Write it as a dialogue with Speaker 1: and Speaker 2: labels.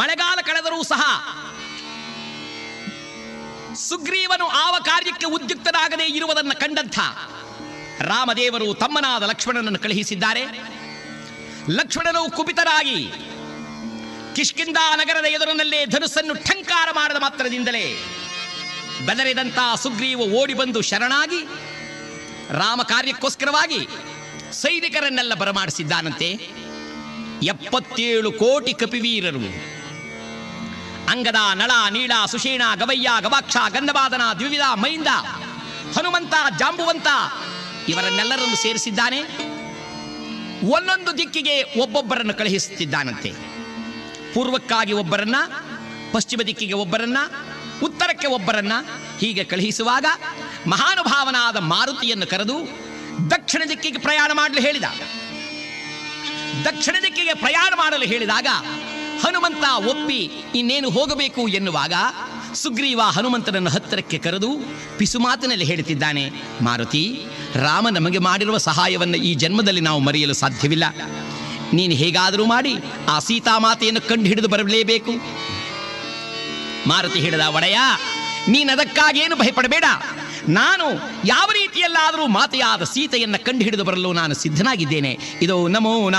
Speaker 1: ಮಳೆಗಾಲ ಕಳೆದರೂ ಸಹ ಸುಗ್ರೀವನು ಆವ ಕಾರ್ಯಕ್ಕೆ ಉದ್ಯುಕ್ತನಾಗದೇ ಇರುವುದನ್ನು ಕಂಡಂಥ ರಾಮದೇವರು ತಮ್ಮನಾದ ಲಕ್ಷ್ಮಣನನ್ನು ಕಳುಹಿಸಿದ್ದಾರೆ ಲಕ್ಷ್ಮಣನು ಕುಪಿತರಾಗಿ ಕಿಷ್ಕಿಂದ ನಗರದ ಎದುರಿನಲ್ಲೇ ಧನುಸ್ಸನ್ನು ಠಂಕಾರ ಮಾಡದ ಮಾತ್ರದಿಂದಲೇ ಬೆದರಿದಂತ ಸುಗ್ರೀವ ಓಡಿ ಬಂದು ಶರಣಾಗಿ ರಾಮ ಕಾರ್ಯಕ್ಕೋಸ್ಕರವಾಗಿ ಸೈನಿಕರನ್ನೆಲ್ಲ ಬರಮಾಡಿಸಿದ್ದಾನಂತೆ ಎಪ್ಪತ್ತೇಳು ಕೋಟಿ ಕಪಿವೀರರು ಅಂಗದ ನಳ ನೀಳ ಸುಷೇಣ ಗವಯ್ಯ ಗವಾಕ್ಷ ಗಂಧವಾದನ ದ್ವಿವಿಧ ಮೈಂದ ಹನುಮಂತ ಜಾಂಬುವಂತ ಇವರನ್ನೆಲ್ಲರನ್ನು ಸೇರಿಸಿದ್ದಾನೆ ಒಂದೊಂದು ದಿಕ್ಕಿಗೆ ಒಬ್ಬೊಬ್ಬರನ್ನು ಕಳುಹಿಸುತ್ತಿದ್ದಾನಂತೆ ಪೂರ್ವಕ್ಕಾಗಿ ಒಬ್ಬರನ್ನ ಪಶ್ಚಿಮ ದಿಕ್ಕಿಗೆ ಒಬ್ಬರನ್ನ ಉತ್ತರಕ್ಕೆ ಒಬ್ಬರನ್ನ ಹೀಗೆ ಕಳುಹಿಸುವಾಗ ಮಹಾನುಭಾವನಾದ ಮಾರುತಿಯನ್ನು ಕರೆದು ದಕ್ಷಿಣ ದಿಕ್ಕಿಗೆ ಪ್ರಯಾಣ ಮಾಡಲು ಹೇಳಿದ ದಕ್ಷಿಣ ದಿಕ್ಕಿಗೆ ಪ್ರಯಾಣ ಮಾಡಲು ಹೇಳಿದಾಗ ಹನುಮಂತ ಒಪ್ಪಿ ಇನ್ನೇನು ಹೋಗಬೇಕು ಎನ್ನುವಾಗ ಸುಗ್ರೀವ ಹನುಮಂತನನ್ನು ಹತ್ತಿರಕ್ಕೆ ಕರೆದು ಪಿಸುಮಾತಿನಲ್ಲಿ ಹೇಳುತ್ತಿದ್ದಾನೆ ಮಾರುತಿ ರಾಮ ನಮಗೆ ಮಾಡಿರುವ ಸಹಾಯವನ್ನು ಈ ಜನ್ಮದಲ್ಲಿ ನಾವು ಮರೆಯಲು ಸಾಧ್ಯವಿಲ್ಲ ನೀನು ಹೇಗಾದರೂ ಮಾಡಿ ಆ ಸೀತಾಮಾತೆಯನ್ನು ಕಂಡು ಹಿಡಿದು ಬರಲೇಬೇಕು ಮಾರುತಿ ಹೇಳಿದ ಒಡೆಯ ನೀನದಕ್ಕಾಗೇನು ಭಯಪಡಬೇಡ ನಾನು ಯಾವ ರೀತಿಯಲ್ಲಾದರೂ ಮಾತೆಯಾದ ಸೀತೆಯನ್ನು ಕಂಡು ಹಿಡಿದು ಬರಲು ನಾನು ಸಿದ್ಧನಾಗಿದ್ದೇನೆ ಇದು ನಮೋ